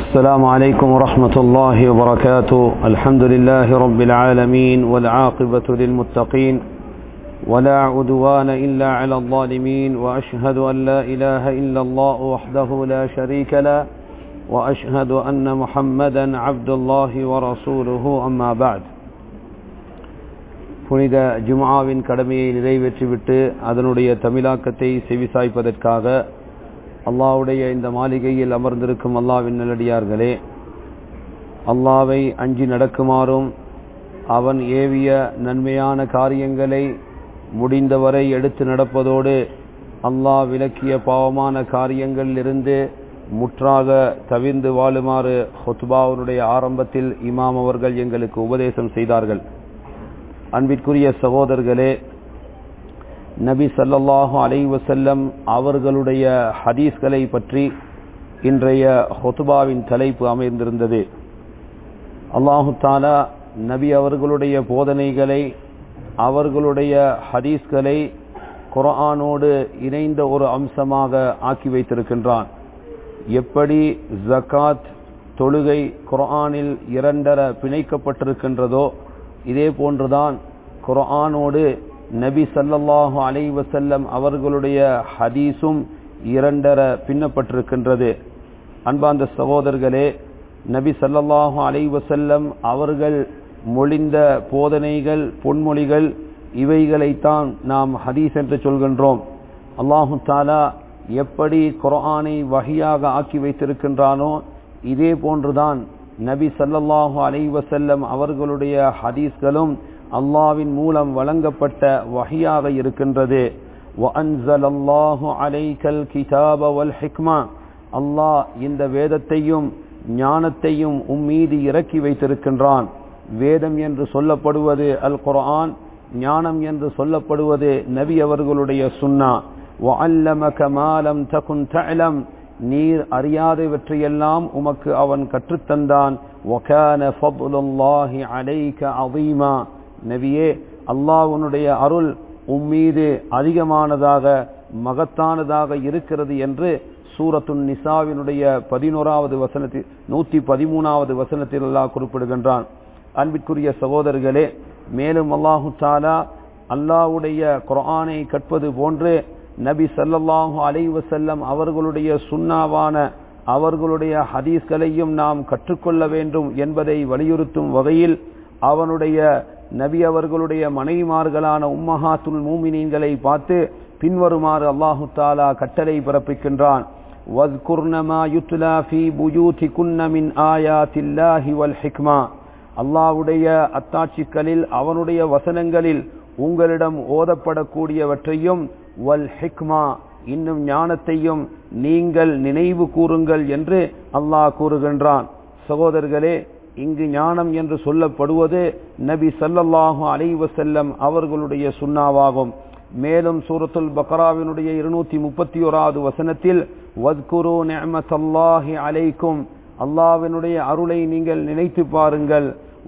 السلام عليكم ورحمة الله وبركاته الحمد لله رب العالمين والعاقبة للمتقين ولا عدوان إلا على الظالمين وأشهد أن لا إله إلا الله وحده لا شريك له وأشهد أن محمدا عبد الله ورسوله أما بعد புனித ஜுமாவின் கடமையை நிறைவேற்றிவிட்டு அதனுடைய தமிழாக்கத்தை செவிசாய்ப்பதற்காக அல்லாவுடைய இந்த மாளிகையில் அமர்ந்திருக்கும் அல்லாவின் நல்லடியார்களே அல்லாவை அஞ்சி நடக்குமாறும் அவன் ஏவிய நன்மையான காரியங்களை முடிந்தவரை எடுத்து நடப்பதோடு அல்லாஹ் விலக்கிய பாவமான காரியங்களிலிருந்து முற்றாக தவிர்ந்து வாழுமாறு ஹொத்பாவுடைய ஆரம்பத்தில் இமாம் அவர்கள் எங்களுக்கு உபதேசம் செய்தார்கள் அன்பிற்குரிய சகோதரர்களே நபி சல்லல்லாஹு அலை வசல்லம் அவர்களுடைய ஹதீஸ்களை பற்றி இன்றைய ஹொத்துபாவின் தலைப்பு அமைந்திருந்தது அல்லாஹு தாலா நபி அவர்களுடைய போதனைகளை அவர்களுடைய ஹதீஸ்களை குரானோடு இணைந்த ஒரு அம்சமாக ஆக்கி வைத்திருக்கின்றான் எப்படி ஜக்காத் தொழுகை குரானில் இரண்டர பிணைக்கப்பட்டிருக்கின்றதோ இதே போன்றுதான் குரானோடு நபி சல்லல்லாஹு அலை வசல்லம் அவர்களுடைய ஹதீஸும் இரண்டர பின்னப்பட்டிருக்கின்றது அன்பாந்த சகோதரர்களே நபி சல்லல்லாஹு அலை வசல்லம் அவர்கள் மொழிந்த போதனைகள் பொன்மொழிகள் இவைகளைத்தான் நாம் ஹதீஸ் என்று சொல்கின்றோம் அல்லாஹு தாலா எப்படி குரானை வகையாக ஆக்கி வைத்திருக்கின்றானோ இதே போன்றுதான் நபி சல்லல்லாஹு அலை வசல்லம் அவர்களுடைய ஹதீஸ்களும் அல்லாவின் மூலம் வழங்கப்பட்ட வகையாக இருக்கின்றது அல்லாஹ் இந்த வேதத்தையும் ஞானத்தையும் உம்மீது இறக்கி வைத்திருக்கின்றான் வேதம் என்று சொல்லப்படுவது அல் குர்ஆன் ஞானம் என்று சொல்லப்படுவது நபி அவர்களுடைய சுன்னா நீர் அறியாதவற்றையெல்லாம் உமக்கு அவன் கற்றுத்தந்தான் நபியே அல்லாஹனுடைய அருள் உம்மீது அதிகமானதாக மகத்தானதாக இருக்கிறது என்று சூரத்துன் நிசாவினுடைய பதினோராவது வசனத்தில் நூத்தி பதிமூணாவது வசனத்தில் அல்லாஹ் குறிப்பிடுகின்றான் அன்பிற்குரிய சகோதரர்களே மேலும் அல்லாஹு தாலா அல்லாஹுடைய குரானை கற்பது போன்று நபி சல்லல்லாஹு அலை வசல்லம் அவர்களுடைய சுண்ணாவான அவர்களுடைய ஹதீஸ்களையும் நாம் கற்றுக்கொள்ள வேண்டும் என்பதை வலியுறுத்தும் வகையில் அவனுடைய நபி அவர்களுடைய மனைவிமார்களான உம்மஹாத்துல் மூமினீன்களை பார்த்து பின்வருமாறு அல்லாஹு தாலா கட்டளை பிறப்பிக்கின்றான் அல்லாவுடைய அத்தாட்சிகளில் அவனுடைய வசனங்களில் உங்களிடம் ஓதப்படக்கூடியவற்றையும் வல் ஹிக்மா இன்னும் ஞானத்தையும் நீங்கள் நினைவு கூறுங்கள் என்று அல்லாஹ் கூறுகின்றான் சகோதரர்களே இங்கு ஞானம் என்று சொல்லப்படுவது நபி சல்லல்லாஹு அலைவசல்லம் அவர்களுடைய சுண்ணாவாகும் மேலும் சூரத்துல் பக்ராவினுடைய இருநூத்தி முப்பத்தி ஓராவது வசனத்தில் வத்குரு நெமத்தல்லாஹி அலைக்கும் அல்லாவினுடைய அருளை நீங்கள் நினைத்து பாருங்கள்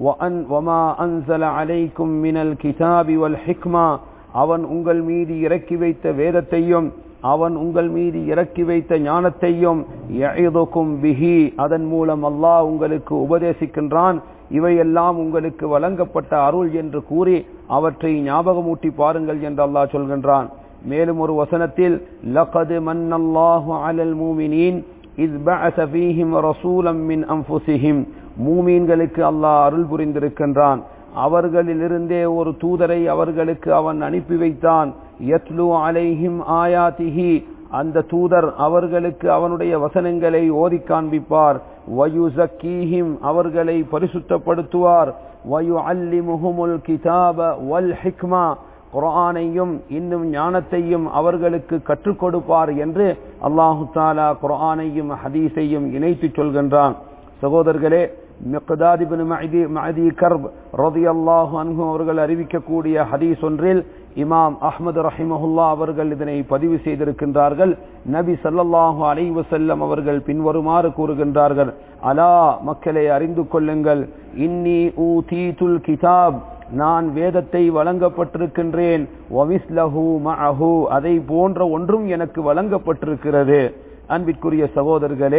அலைக்கும் மினல் கிதாபி வல் ஹிக்மா அவன் உங்கள் மீது இறக்கி வைத்த வேதத்தையும் அவன் உங்கள் மீது இறக்கி வைத்த ஞானத்தையும் பிஹி அதன் மூலம் அல்லாஹ் உங்களுக்கு உபதேசிக்கின்றான் இவையெல்லாம் உங்களுக்கு வழங்கப்பட்ட அருள் என்று கூறி அவற்றை ஞாபகமூட்டி பாருங்கள் என்று அல்லாஹ் சொல்கின்றான் மேலும் ஒரு வசனத்தில் லகது மன்னல்லாஹு அலல் மூமினின் இஸ் பஅஸ ஃபீஹிம் ரசூலம் மின் அன்ஃபுஸிஹிம் மூமீன்களுக்கு அல்லாஹ் அருள் புரிந்திருக்கின்றான் அவர்களிலிருந்தே ஒரு தூதரை அவர்களுக்கு அவன் அனுப்பி வைத்தான் யத்லு அலைஹிம் ஆயாதிஹி அந்த தூதர் அவர்களுக்கு அவனுடைய வசனங்களை ஓதி காண்பிப்பார் வயுசக்கீஹிம் அவர்களை பரிசுத்தப்படுத்துவார் வயு அல்லி முகமுல் கிதாப வல் ஹிக்மா குரானையும் இன்னும் ஞானத்தையும் அவர்களுக்கு கற்றுக் கொடுப்பார் என்று அல்லாஹு தாலா குரானையும் ஹதீஸையும் இணைத்து சொல்கின்றான் சகோதரர்களே மிக்தாதிபின் மஹதி கர்ப் ரதி அல்லாஹு அன்ஹு அவர்கள் அறிவிக்கக்கூடிய ஹதீஸ் ஒன்றில் இமாம் அஹ்மது ரஹிமஹுல்லா அவர்கள் இதனை பதிவு செய்திருக்கின்றார்கள் நபி சல்லல்லாஹு அலை வசல்லம் அவர்கள் பின்வருமாறு கூறுகின்றார்கள் அலா மக்களை அறிந்து கொள்ளுங்கள் இன்னி ஊ தீதுல் கிதாப் நான் வேதத்தை வழங்கப்பட்டிருக்கின்றேன் அதை போன்ற ஒன்றும் எனக்கு வழங்கப்பட்டிருக்கிறது அன்பிற்குரிய சகோதரர்களே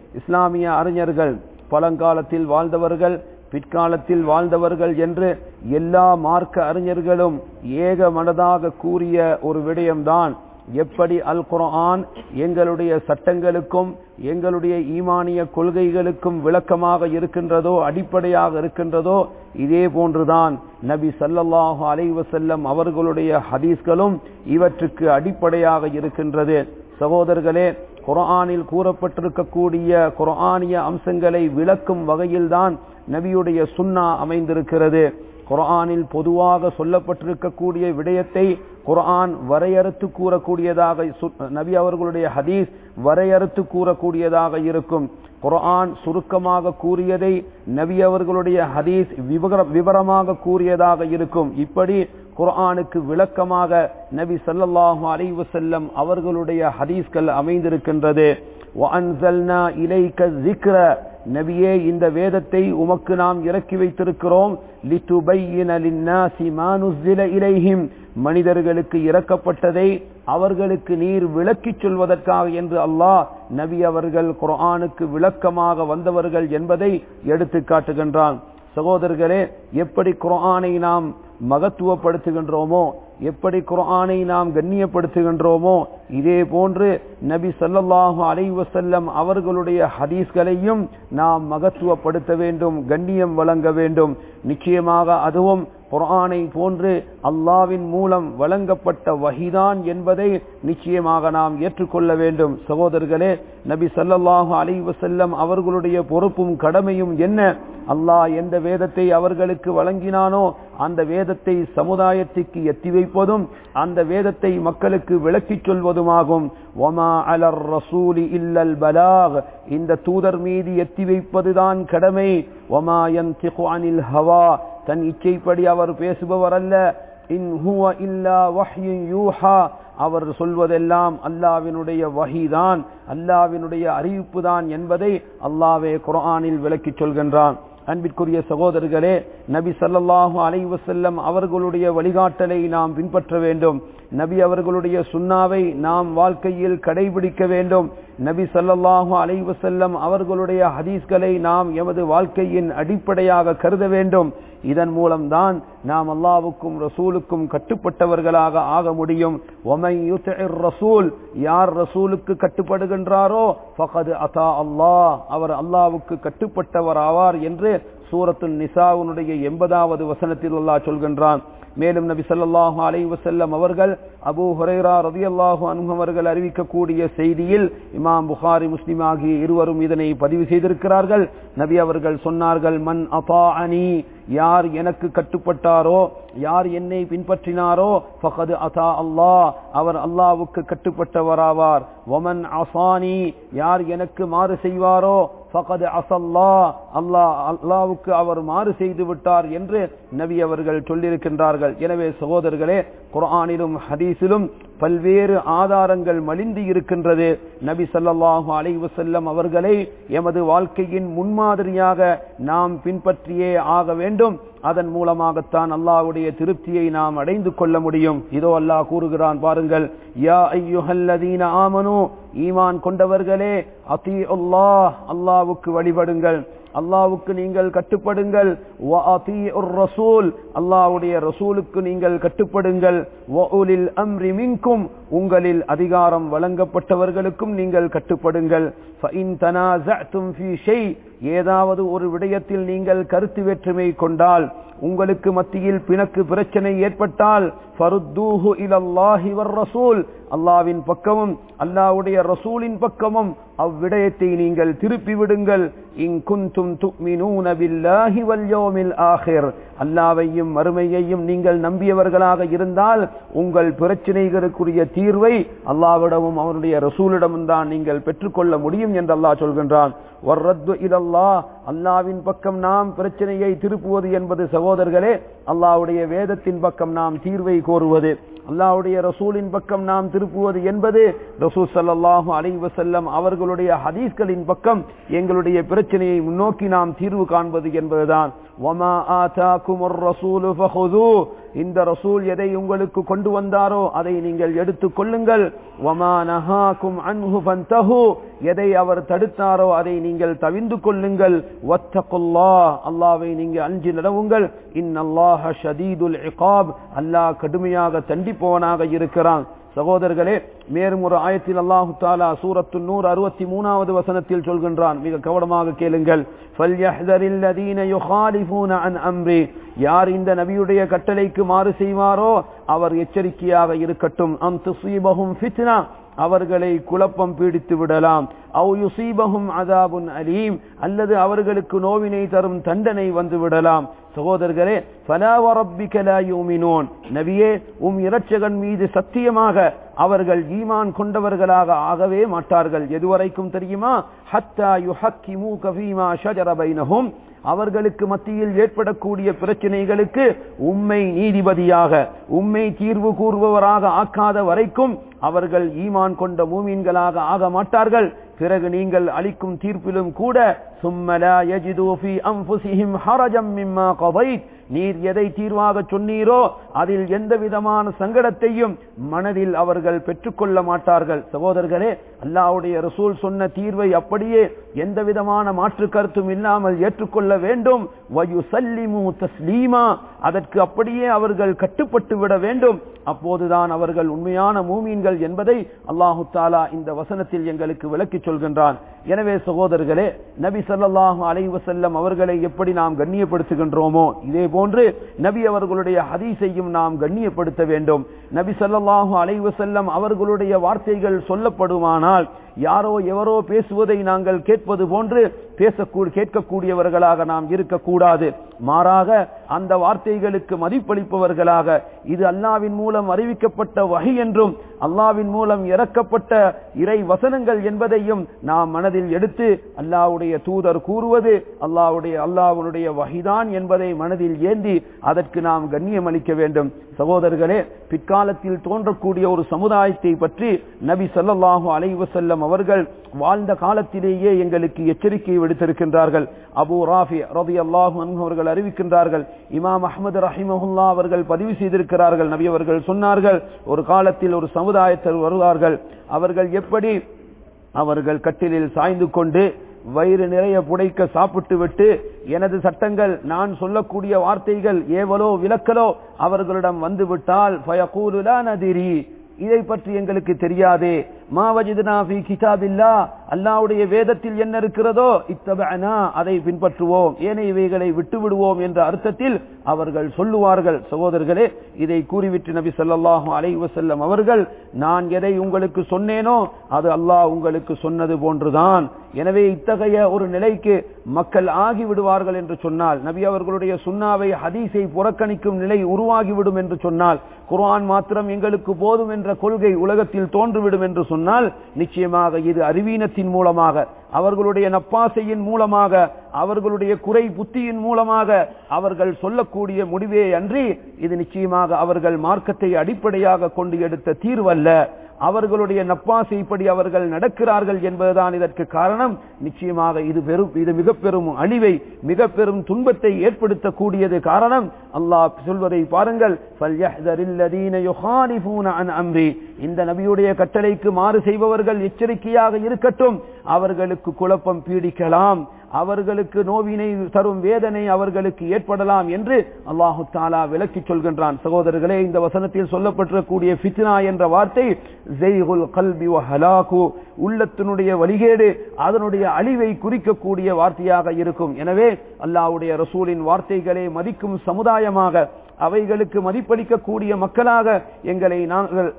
இஸ்லாமிய அறிஞர்கள் பழங்காலத்தில் வாழ்ந்தவர்கள் பிற்காலத்தில் வாழ்ந்தவர்கள் என்று எல்லா மார்க்க அறிஞர்களும் ஏக மனதாக கூறிய ஒரு விடயம்தான் எப்படி அல் குர்ஆன் எங்களுடைய சட்டங்களுக்கும் எங்களுடைய ஈமானிய கொள்கைகளுக்கும் விளக்கமாக இருக்கின்றதோ அடிப்படையாக இருக்கின்றதோ இதே போன்றுதான் நபி சல்லல்லாஹு அலைஹி வஸல்லம் அவர்களுடைய ஹதீஸ்களும் இவற்றுக்கு அடிப்படையாக இருக்கின்றது சகோதரர்களே குர்ஆனில் கூறப்பட்டிருக்கக்கூடிய குர்ஆனிய அம்சங்களை விளக்கும் வகையில்தான் நபியுடைய சுன்னா அமைந்திருக்கிறது குர்ஆனில் பொதுவாக சொல்லப்பட்டிருக்கக்கூடிய விடயத்தை குர்ஆன் வரையறுத்து கூறக்கூடியதாக நபி அவர்களுடைய ஹதீஸ் வரையறுத்து கூறக்கூடியதாக இருக்கும் குர்ஆன் சுருக்கமாக கூறியதை நபி அவர்களுடைய ஹதீஸ் விவரமாக கூறியதாக இருக்கும் இப்படி குர்ஆனுக்கு விளக்கமாக நபி சல்லல்லாஹு அலைஹி வஸல்லம் அவர்களுடைய ஹதீஸ்கள் அமைந்திருக்கின்றது وَأَنزَلْنَا إِلَيْكَ الذِّكْرَ நபியே இந்த வேதத்தை உமக்கு நாம் இறக்கி வைத்திருக்கிறோம் லித்துபையின லின்னாசி மா நுஸ்ஸில இலைஹிம் மனிதர்களுக்கு இறக்கப்பட்டதை அவர்களுக்கு நீர் விளக்கிச் சொல்வதற்காக என்று அல்லாஹ் நபி அவர்கள் குர்ஆனுக்கு விளக்கமாக வந்தவர்கள் என்பதை எடுத்து காட்டுகின்றான் சகோதரர்களே எப்படி குர்ஆனை நாம் மகத்துவப்படுத்துகின்றோமோ எப்படி குர்ஆனை நாம் கண்ணியப்படுத்துகின்றோமோ இதே போன்று நபி சல்லல்லாஹு அலைஹி வஸல்லம் அவர்களுடைய ஹதீஸ்களையும் நாம் மகத்துவப்படுத்த வேண்டும் கண்ணியம் வழங்க வேண்டும் நிச்சயமாக அதுவும் குர்ஆனை போன்று அல்லாவின் மூலம் வழங்கப்பட்ட வகிதான் என்பதை நிச்சயமாக நாம் ஏற்றுக்கொள்ள வேண்டும் சகோதரர்களே நபி சல்லல்லாஹு அலைஹி வஸல்லம் அவர்களுடைய பொறுப்பும் கடமையும் என்ன அல்லாஹ் எந்த வேதத்தை அவர்களுக்கு வழங்கினானோ அந்த வேதத்தை சமுதாயத்திற்கு எத்தி வைப்பதும் அந்த வேதத்தை மக்களுக்கு விளக்கிச் சொல்வதுமாகும் ஒமா அலர் ரசூலி இல்லல் பலாக் இந்த தூதர் மீது எத்தி வைப்பதுதான் கடமை ஒமா யன்திகு அனில் ஹவா தன் இச்சைப்படி அவர் பேசுபவர் அல்ல இன் ஹுவ இல்லா வஹ்யுன் யூஹா அவர் சொல்வதெல்லாம் அல்லாவினுடைய வஹிதான் அல்லாவினுடைய அறிவிப்பு தான் என்பதை அல்லாவே குர்ஆனில் விளக்கிச் சொல்கின்றான் அன்பிற்குரிய சகோதரர்களே நபி சல்லல்லாஹு அலைஹி வஸல்லம் அவர்களுடைய வழிகாட்டலை நாம் பின்பற்ற வேண்டும் நபி அவர்களுடைய சுண்ணாவை நாம் வாழ்க்கையில் கடைபிடிக்க வேண்டும் நபி சல்லல்லாஹு அலைஹி வஸல்லம் அவர்களுடைய ஹதீஸ்களை நாம் எமது வாழ்க்கையின் அடிப்படையாக கருத வேண்டும் இதன் மூலம்தான் நாம் அல்லாவுக்கும் ரசூலுக்கும் கட்டுப்பட்டவர்களாக ஆக முடியும் ரசூல் யார் ரசூலுக்கு கட்டுப்படுகின்றாரோ ஃபகது அதா அல்லாஹ் அவர் அல்லாவுக்கு கட்டுப்பட்டவர் ஆவார் என்று சூரத்து நிசாவுனுடைய எண்பதாவது வசனத்தில் அல்லாஹ் சொல்கின்றான் மேலும் நபி ஸல்லல்லாஹு அலைஹி வஸல்லம் அவர்கள் அபூ ஹுரைரா ரலியல்லாஹு அன்ஹு அவர்கள் அறிவிக்கக்கூடிய செய்தியில் இமாம் புகாரி முஸ்லிம் ஆகிய இருவரும் இதனை பதிவு செய்திருக்கிறார்கள் நபி அவர்கள் சொன்னார்கள் மன் அதாஅனி யார் எனக்கு கட்டுப்பட்டாரோ யார் என்னை பின்பற்றினாரோ ஃபகது அதா அல்லாஹ் அவர் அல்லாவுக்கு கட்டுப்பட்டவராவார் ஒமன் அசானி யார் எனக்கு மாறு செய்வாரோ ஃபகது அசல்லா அல்லாஹ் அல்லாவுக்கு அவர் மாறு செய்து விட்டார் என்று நபி அவர்கள் சொல்லியிருக்கின்றார்கள் எனவே சகோதரர்களே குர்ஆனிலும் ஹதீஸிலும் பல்வேறு ஆதாரங்கள் மலிந்து இருக்கின்றது நபி சல்லல்லாஹு அலைஹி வஸல்லம் அவர்களை எமது வாழ்க்கையின் முன்மாதிரியாக நாம் பின்பற்றியே ஆக வேண்டும் அதன் மூலமாகத்தான் அல்லாஹ்வுடைய திருப்தியை நாம் அடைந்து கொள்ள முடியும் இதோ அல்லாஹ் கூறுகிறான் பாருங்கள் யா ஐயுஹல்லதீன ஆமனு ஈமான் கொண்டவர்களே அதி அல்லாஹ் அல்லாஹ்வுக்கு வழிபடுங்கள் அல்லாவுக்கு நீங்கள் கட்டுப்படுங்கள் ரசூல் அல்லாவுடைய ரசூலுக்கு நீங்கள் கட்டுப்படுங்கள் அம்ரி மின்கும் உங்களில் அதிகாரம் வழங்கப்பட்டவர்களுக்கும் நீங்கள் கட்டுப்படுங்கள் ஏதாவது ஒரு விடயத்தில் நீங்கள் கருத்து வேற்றுமை கொண்டால் உங்களுக்கு மத்தியில் பிணக்கு பிரச்சனை ஏற்பட்டால் ரசூல் அல்லாவின் பக்கமும் அல்லாவுடைய ரசூலின் பக்கமும் அவ்விடயத்தை நீங்கள் திருப்பி விடுங்கள் அல்லாவையும் மறுமையையும் நீங்கள் நம்பியவர்களாக இருந்தால் உங்கள் பிரச்சனைகளுக்குரிய தீர்வை அல்லாவிடமும் அவருடைய ரசூலிடமும் தான் நீங்கள் பெற்றுக்கொள்ள முடியும் என்று அல்லாஹ் சொல்கின்றான் வர்ரத்து இலல்லா அல்லாவின் பக்கம் நாம் பிரச்சனையை திருப்புவது என்பது சகோதரர்களே அல்லாவுடைய வேதத்தின் பக்கம் நாம் தீர்வை கோருவது அல்லாவுடைய ரசூலின் பக்கம் நாம் திருப்புவது என்பது ரசூல் சல்லாஹூ அலை வசல்லம் அவர்களுடைய ஹதீஸ்களின் பக்கம் எங்களுடைய பிரச்சனையை முன்னோக்கி நாம் தீர்வு காண்பது என்பதுதான் வமா ஆதாக்கும் ரசூலு ஃபஹுது இந்த ரசூல் எதை உங்களுக்கு கொண்டு வந்தாரோ அதை நீங்கள் எடுத்துக் கொள்ளுங்கள் வமா நஹாக்கும் அன்ஹு ஃபந்தஹு எதை அவர் தடுத்தாரோ அதை நீங்கள் தவிந்து கொள்ளுங்கள் வத்தகுல்லா அல்லாவை நீங்கள் அஞ்சு நடவுங்கள் இன்னல்லாஹ ஷதீதுல் இகாப் அல்லாஹ் கடுமையாக தண்டிப்பவனாக இருக்கிறான் சகோதரர்களே மேலும் ஒரு ஆயத்தில் அல்லாஹு தாலா சூரத்து நூறு அறுபத்தி மூணாவது வசனத்தில் சொல்கின்றான் மிக கவனமாக கேளுங்கள் யார் இந்த நபியுடைய கட்டளைக்கு மாறு செய்வாரோ அவர் எச்சரிக்கையாக இருக்கட்டும் அம் துசீபகும் ஃபித்னா அவர்களை குழப்பம் பீடித்து விடலாம் அவு யுசீபகும் அதாபுன் அலீம் அல்லது அவர்களுக்கு நோவினை தரும் தண்டனை வந்து விடலாம் சகோதரர்களே ஃபலாவரப்பிகலாயூமினோன் நபியே உம் இரட்சகன் மீது சத்தியமாக அவர்கள் ஈமான் கொண்டவர்களாக ஆகவே மாட்டார்கள் எதுவரைக்கும் தெரியுமா ஹத்தா யுஹக்கிமு கஃபீமா ஷஜர பைனஹும் அவர்களுக்கு மத்தியில் ஏற்படக்கூடிய பிரச்சனைகளுக்கு உண்மை நீதிபதியாக உண்மை தீர்வு கூறுபவராக ஆக்காத வரைக்கும் அவர்கள் ஈமான் கொண்ட மூமீன்களாக ஆக மாட்டார்கள் பிறகு நீங்கள் அளிக்கும் தீர்ப்பிலும் கூட சும்மலா யஜிது ஃபீ அன்ஃபுஸிஹிம் ஹரஜம் மிம்மா கதைத் நீர் எதை தீர்வாக சொன்னீரோ அதில் எந்த விதமான சங்கடத்தையும் மனதில் அவர்கள் பெற்றுக்கொள்ள மாட்டார்கள் சகோதரர்களே அல்லாவுடைய ரசூல் சொன்ன தீர்வை அப்படியே எந்த விதமான மாற்று கருத்தும் இல்லாமல் ஏற்றுக்கொள்ள வேண்டும் தஸ்லீமா அதற்கு அப்படியே அவர்கள் கட்டுப்பட்டு விட வேண்டும் அப்போதுதான் அவர்கள் உண்மையான மூமீன்கள் என்பதை அல்லாஹு தாலா இந்த வசனத்தில் எங்களுக்கு விளக்கிச் சொல்கின்றான் எனவே சகோதரர்களே நபி சல்லாஹூ அலைவசல்லம் அவர்களை எப்படி நாம் கண்ணியப்படுத்துகின்றோமோ இதே போன்று நபி அவர்களுடைய ஹதீஸையும் நாம் கண்ணியப்படுத்த வேண்டும் நபி சல்லாஹூ அலைவசல்லம் அவர்களுடைய வார்த்தைகள் சொல்லப்படுமானால் யாரோ எவரோ பேசுவதை நாங்கள் கேட்பது போன்று பேசக்கூ கேட்கக்கூடியவர்களாக நாம் இருக்கக்கூடாது மாறாக அந்த வார்த்தைகளுக்கு மதிப்பளிப்பவர்களாக இது அல்லாவின் மூலம் அறிவிக்கப்பட்ட வகை என்றும் அல்லாவின் மூலம் இறக்கப்பட்ட இறை வசனங்கள் என்பதையும் நாம் மனதில் எடுத்து அல்லாவுடைய தூதர் கூறுவது அல்லாவுடைய அல்லாவுடைய வகைதான் என்பதை மனதில் ஏந்தி அதற்கு நாம் கண்ணியம் அளிக்க வேண்டும் சகோதரர்களே பிற்காலத்தில் தோன்றக்கூடிய ஒரு சமுதாயத்தை பற்றி நபி சல்லாஹூ அலைவசல்லம் அவர்கள் வாழ்ந்த காலத்திலேயே எங்களுக்கு எச்சரிக்கை விடுத்திருக்கின்றார்கள் அபு ராஃபி ரதி அல்லாஹு அவர்கள் அறிவிக்கின்றார்கள் இமாம் அஹமது ரஹிமஹுல்லா அவர்கள் பதிவு செய்திருக்கிறார்கள் நபி அவர்கள் சொன்னார்கள் ஒரு காலத்தில் ஒரு சமுதாயத்தில் வருவார்கள் அவர்கள் எப்படி அவர்கள் கட்டிலில் சாய்ந்து கொண்டு வயிறு நிறைய புடைக்க சாப்பிட்டு விட்டு எனது சட்டங்கள் நான் சொல்லக்கூடிய வார்த்தைகள் ஏவலோ விளக்கலோ அவர்களிடம் வந்து விட்டால் நதிரி இதை பற்றி எங்களுக்கு தெரியாதே மாவஜிதுனாஃபி கிதாபில்லா அல்லாவுடைய வேதத்தில் என்ன இருக்கிறதோ இத்தபனா அதை பின்பற்றுவோம் ஏனைய இவைகளை விட்டு விடுவோம் என்ற அர்த்தத்தில் அவர்கள் சொல்லுவார்கள் சகோதரர்களே இதை கூறிவிட்டு நபி சொல்லாஹு அலை வசல்லம் அவர்கள் நான் எதை உங்களுக்கு சொன்னேனோ அது அல்லாஹ் உங்களுக்கு சொன்னது போன்றுதான் எனவே இத்தகைய ஒரு நிலைக்கு மக்கள் ஆகி விடுவார்கள் என்று சொன்னால் நபி அவர்களுடைய சுண்ணாவை ஹதீஸை புறக்கணிக்கும் நிலை உருவாகிவிடும் என்று சொன்னால் குர்ஆன் மாத்திரம் எங்களுக்கு போதும் என்ற கொள்கை உலகத்தில் தோன்றுவிடும் என்று சொன்னால் நிச்சயமாக இது அறிவீனத்தின் மூலமாக அவர்களுடைய நப்பாசையின் மூலமாக அவர்களுடைய குறை புத்தியின் மூலமாக அவர்கள் சொல்லக்கூடிய முடிவே அன்றி இது நிச்சயமாக அவர்கள் மார்க்கத்தை அடிப்படையாக கொண்டு எடுத்த தீர்வல்ல அவர்களுடைய நப்பாசைப்படி அவர்கள் நடக்கிறார்கள் என்பதுதான் இதற்கு காரணம் நிச்சயமாக இது பெரும் இது மிக பெரும் அழிவை மிக பெரும் துன்பத்தை ஏற்படுத்தக்கூடியது காரணம் அல்லாஹ் சொல்வதை பாருங்கள் இந்த நபியுடைய கட்டளைக்கு மாறு செய்பவர்கள் எச்சரிக்கையாக இருக்கட்டும் அவர்களுக்கு குழப்பம் பீடிக்கலாம் அவர்களுக்கு நோவினை தரும் வேதனை அவர்களுக்கு ஏற்படலாம் என்று அல்லாஹு தாலா விளக்கி சொல்கின்றான் சகோதரர்களே இந்த வசனத்தில் சொல்லப்பட்டிருக்கூடிய ஃபித்னா என்ற வார்த்தை ஜெய்குல் கல்பி ஹலாகு உள்ளத்தினுடைய வழிகேடு அதனுடைய அழிவை குறிக்கக்கூடிய வார்த்தையாக இருக்கும் எனவே அல்லாஹ்வுடைய ரசூலின் வார்த்தைகளை மதிக்கும் சமுதாயமாக அவைகளுக்கு மதிப்பளிக்கக்கூடிய மக்களாக எங்களை நாங்கள்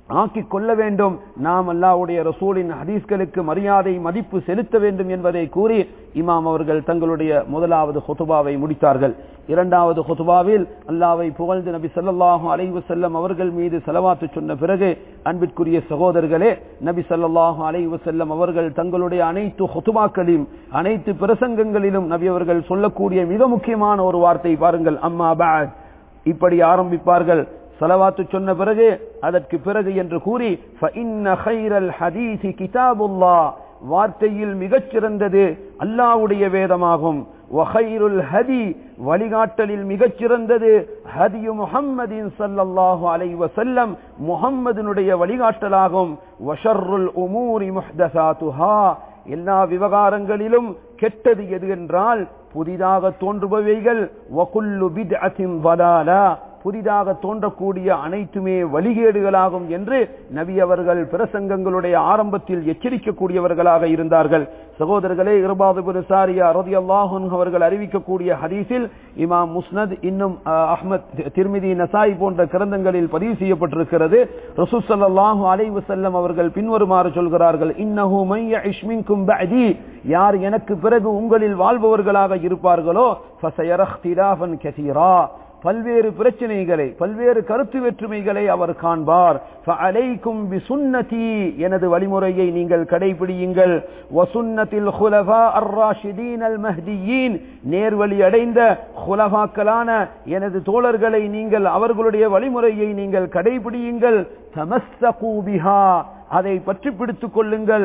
ஆக்கிக் கொள்ள வேண்டும் நாம் அல்லாவுடைய ரசூலின் ஹதீஸ்களுக்கு மரியாதை மதிப்பு செலுத்த வேண்டும் என்பதை கூறி இமாம் அவர்கள் தங்களுடைய முதலாவது ஹொத்துபாவை முடித்தார்கள் இரண்டாவது ஹொத்துபாவில் அல்லாவை புகழ்ந்து நபி ஸல்லல்லாஹு அலைஹி வஸல்லம் அவர்கள் மீது செலவாத்து சொன்ன பிறகு அன்பிற்குரிய சகோதரர்களே நபி ஸல்லல்லாஹு அலைஹி வஸல்லம் அவர்கள் தங்களுடைய அனைத்து ஹொத்துபாக்களிலும் அனைத்து பிரசங்கங்களிலும் நபி அவர்கள் சொல்லக்கூடிய மிக முக்கியமான ஒரு வார்த்தை பாருங்கள் அம்மா பஅத் இப்படி ஆரம்பிப்பார்கள் சலவாத்து சொன்ன பிறகு அதற்கு பிறகு என்று கூறி فَإِنَّ خَيْرَ الْحَدِيثِ كِتَابُ اللَّهِ வார்த்தையில் மிகச் சிறந்தது அல்லாஹ்வுடைய வேதமாகும் وَخَيْرُ الْهَدِي வழிகாட்டலில் மிகச் சிறந்தது ஹதியு முஹம்மதின் ஸல்லல்லாஹு அலைஹி வஸல்லம் முஹம்மதினுடைய வழிகாட்டலாகும் வஷர்ருல் உமூரி முஹ்தஸாத்துஹா எல்லா விவகாரங்களிலும் கெட்டது எது என்றால் புதிதாக தோன்றுபவைகள் வகுல்லு பித்அத்தின் வலாலா புதிதாக தோன்றக்கூடிய அனைத்துமே வழிகேடுகளாகும் என்று நபி அவர்கள் பிரசங்கங்களுடைய ஆரம்பத்தில் எச்சரிக்கக்கூடியவர்களாக இருந்தார்கள் சகோதரர்களே இருபாது சாரியா ரதி அல்லாஹன் அவர்கள் அறிவிக்கக்கூடிய ஹதீஸில் இமாம் முஸ்னத் இன்னும் அஹ்மத் திருமிதி நசாய் போன்ற கிரந்தங்களில் பதிவு செய்யப்பட்டிருக்கிறது ரசூசல்லாஹு அலைவு செல்லம் அவர்கள் பின்வருமாறு சொல்கிறார்கள் இன்னஹு மைய இஷ்மின்கும் பஅதி யார் எனக்கு பிறகு உங்களில் வாழ்பவர்களாக இருப்பார்களோ ஃபசயரஹ்திலாஃபன் கஸீரா பல்வேறு பிரச்சனைகளை பல்வேறு கருத்து வேற்றுமைகளை அவர் காண்பார் فَعَلَيْكُمْ بِسُنَّتِي எனது வழிமுறையை நீங்கள் கடைபிடியுங்கள் وَسُنَّةِ الْخُلَفَاءِ الرَّاشِدِينَ الْمَهْدِيِّينَ நேர்வழி அடைந்த خُلَفாக்களான எனது தோழர்களை நீங்கள் அவர்களுடைய வழிமுறையை நீங்கள் கடைபிடியுங்கள் تَمَسَّقُوا بِهَا அதை பற்றி பிடித்துக் கொள்ளுங்கள்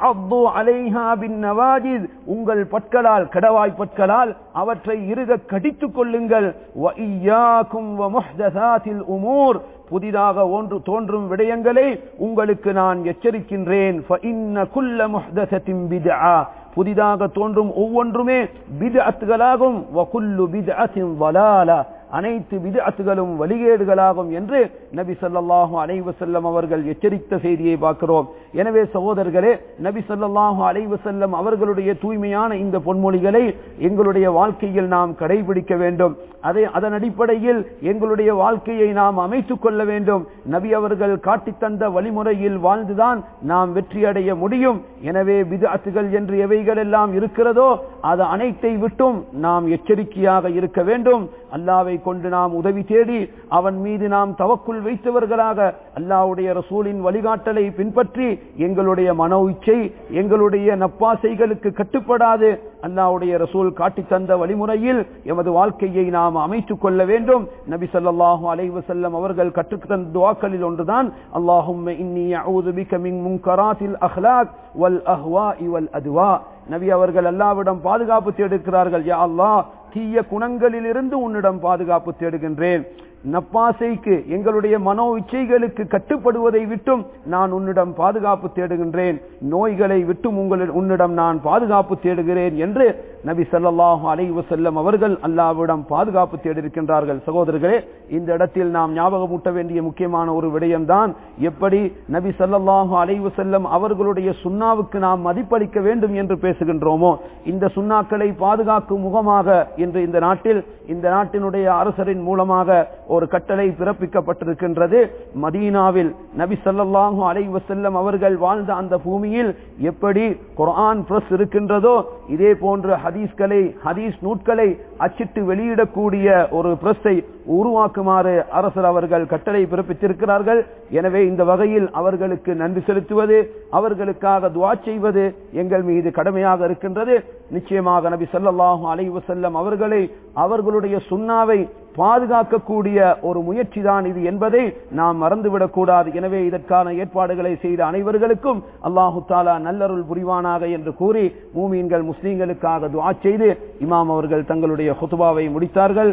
உங்கள் பற்களால் கடவாய் பற்களால் அவற்றை இருக கடித்துக் கொள்ளுங்கள் உமூர் புதிதாக ஒன்று தோன்றும் விடயங்களை உங்களுக்கு நான் எச்சரிக்கின்றேன் புதிதாக தோன்றும் ஒவ்வொன்றுமே பிதஅத்துகளாகும் வகுல்லு பிதஅத்தின் வலாலா அனைத்து விதத்துகளும் வழிகேடுகளாகும் என்று நபி சல்லாஹூ அலைவு செல்லம் அவர்கள் எச்சரித்த செய்தியை பார்க்கிறோம் எனவே சகோதரர்களே நபி சல்லாஹூ அலைவு செல்லம் அவர்களுடைய தூய்மையான இந்த பொன்மொழிகளை எங்களுடைய வாழ்க்கையில் நாம் கடைபிடிக்க வேண்டும் அதே அதன் அடிப்படையில் எங்களுடைய வாழ்க்கையை நாம் அமைத்துக் கொள்ள வேண்டும் நபி அவர்கள் காட்டித்தந்த வழிமுறையில் வாழ்ந்துதான் நாம் வெற்றி அடைய முடியும் எனவே விதத்துகள் என்று எவைகள் எல்லாம் இருக்கிறதோ அது அனைத்தை விட்டும் நாம் எச்சரிக்கையாக இருக்க வேண்டும் அல்லாவை கொண்டு நாம் உதவி தேடி அவன் மீது நாம் தவக்குள் வைத்தவர்களாக அல்லாவுடைய ரசூலின் வழிகாட்டலை பின்பற்றி எங்களுடைய மனோ இச்சை எங்களுடைய நப்பாசைகளுக்கு கட்டுப்படாது அல்லாவுடைய ரசூல் காட்டி தந்த வழிமுறையில் எமது வாழ்க்கையை நாம் அமைத்துக் கொள்ள வேண்டும் நபி சொல்லாஹு அலைவு செல்லம் அவர்கள் கற்றுத்தந்த துவாக்களில் ஒன்றுதான் அல்லாஹும் இன்னி அஊது பிக மின் முன்கராத்தில் அஹ்லாக் வல் அஹ்வாஇ வல் அதுவா நபி அவர்கள் அல்லாவிடம் பாதுகாப்பு தேடுகிறார்கள் யா அல்லாஹ் தீய குணங்களிலிருந்து உன்னிடம் பாதுகாப்பு தேடுகின்றேன் நப்பாசைக்கு எங்களுடைய மனோ இச்சைகளுக்கு கட்டுப்படுவதை விட்டும் நான் உன்னிடம் பாதுகாப்பு தேடுகின்றேன் நோய்களை விட்டும் உங்களின் உன்னிடம் நான் பாதுகாப்பு தேடுகிறேன் என்று நபி சல்லாஹு அலைவு செல்லம் அவர்கள் அல்லாவிடம் பாதுகாப்பு தேடிருக்கின்றார்கள் சகோதரர்களே இந்த இடத்தில் நாம் ஞாபகமூட்ட வேண்டிய முக்கியமான ஒரு விடயம்தான் எப்படி நபி சல்லாஹு அலைவு செல்லம் அவர்களுடைய சுண்ணாவுக்கு நாம் மதிப்பளிக்க வேண்டும் என்று பேசுகின்றோமோ இந்த சுண்ணாக்களை பாதுகாக்கும் முகமாக இன்று இந்த நாட்டில் இந்த நாட்டினுடைய அரசரின் மூலமாக ஒரு கட்டளை பிறப்பிக்கப்பட்டிருக்கின்றது மதீனாவில் நபி சல்லாஹூ அலைவ செல்லம் அவர்கள் வாழ்ந்த அந்த பூமியில் எப்படி குரான் பிரஸ் இருக்கின்றதோ இதே போன்ற ஹதீஸ்களை ஹதீஸ் நூட்களை அச்சிட்டு வெளியிடக்கூடிய ஒரு பிரஸ்ஸை உருவாக்குமாறு அரசர் அவர்கள் கட்டளை பிறப்பித்திருக்கிறார்கள் எனவே இந்த வகையில் அவர்களுக்கு நன்றி செலுத்துவது அவர்களுக்காக துவா செய்வது எங்கள் மீது கடமையாக இருக்கின்றது நிச்சயமாக நபி சல்லாஹூ அலைவு செல்லம் அவர்களை அவர்களுடைய சுண்ணாவை பாதுகாக்கக்கூடிய ஒரு முயற்சி தான் இது என்பதை நாம் மறந்துவிடக் கூடாது எனவே இதற்கான ஏற்பாடுகளை செய்த அனைவர்களுக்கும் அல்லாஹு தாலா நல்லருள் புரிவானாக என்று கூறி மூமீன்கள் முஸ்லீம்களுக்காக துவா செய்து இமாம் அவர்கள் தங்களுடைய ஹுதுபாவை முடித்தார்கள்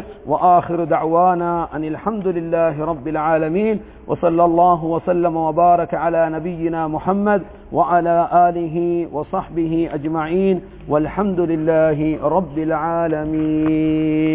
أن الحمد لله رب العالمين وصلى الله وسلم وبارك على نبينا محمد وعلى آله وصحبه أجمعين والحمد لله رب العالمين